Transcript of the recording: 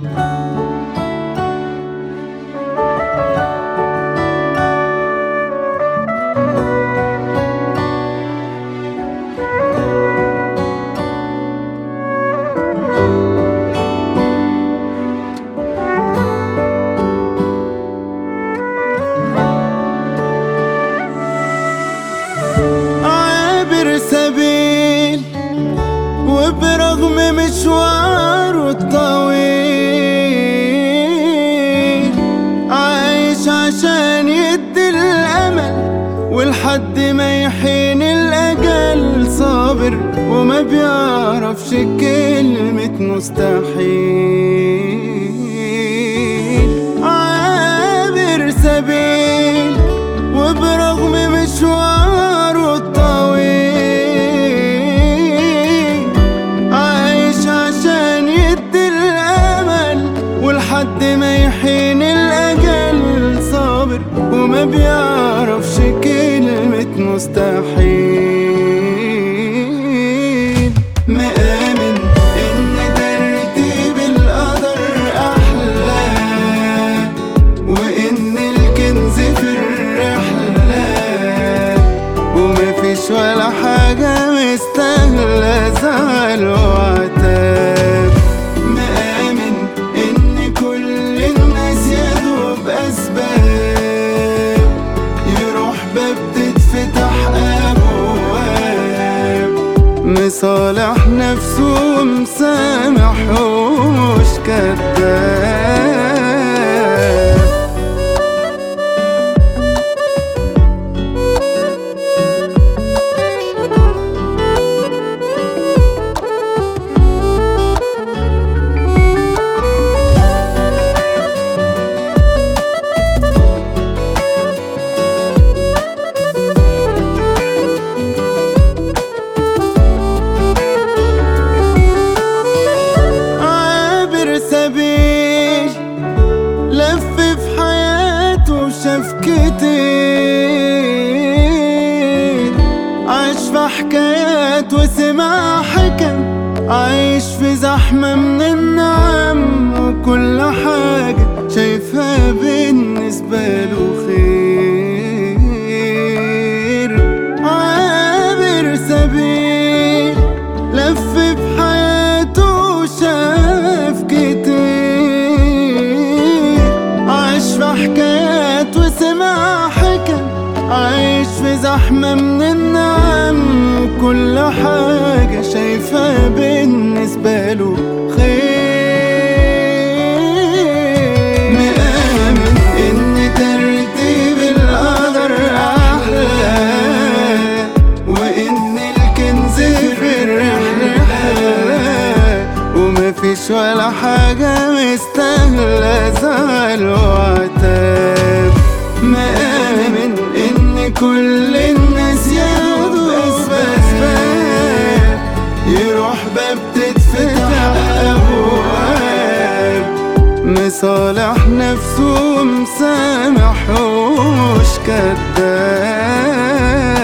عابر سبيل وبرغم مشواره الطويل عايش عشان يدي الأمل ولحد ما يحين الأجل صابر وما بيعرفش كلمة مستحيل عابر سبيل وبرغم مشواره الطويل عايش عشان يدي الأمل ولحد ما يحين الأجل صابر وما بيعرفش كلمة مستحيل مآمن إن ترتيب القدر أحلى وإن الكنز في الرحلة ومفيش ولا حاجة مستاهلة زعل وعتاب مآمن إن كل الناس يدوب أسباب يروح باب تتفتح أبواب مصالح نفسه ومسامح ومش كداب عابر سبيل لف في حياته شاف كتير عاش في حكايات وسمع حكم عايش في زحمة من النعم وكل حاجة شايفها بالنسبة له خير عابر سبيل لف في حياته شاف كتير عاش في حكايات وسمع حكم عايش في زحمة من النعم وكل حاجة شايفها بالنسبة له خير مآمن إن ترتيب القدر أحلى وإن الكنز في الرحلة ومفيش ولا حاجة مستاهلة زعل وعتاب مآمن إن كل الناس ياخدوا أسباب يروح باب تتفتح أبواب مصالح نفسه ومسامح ومش كداب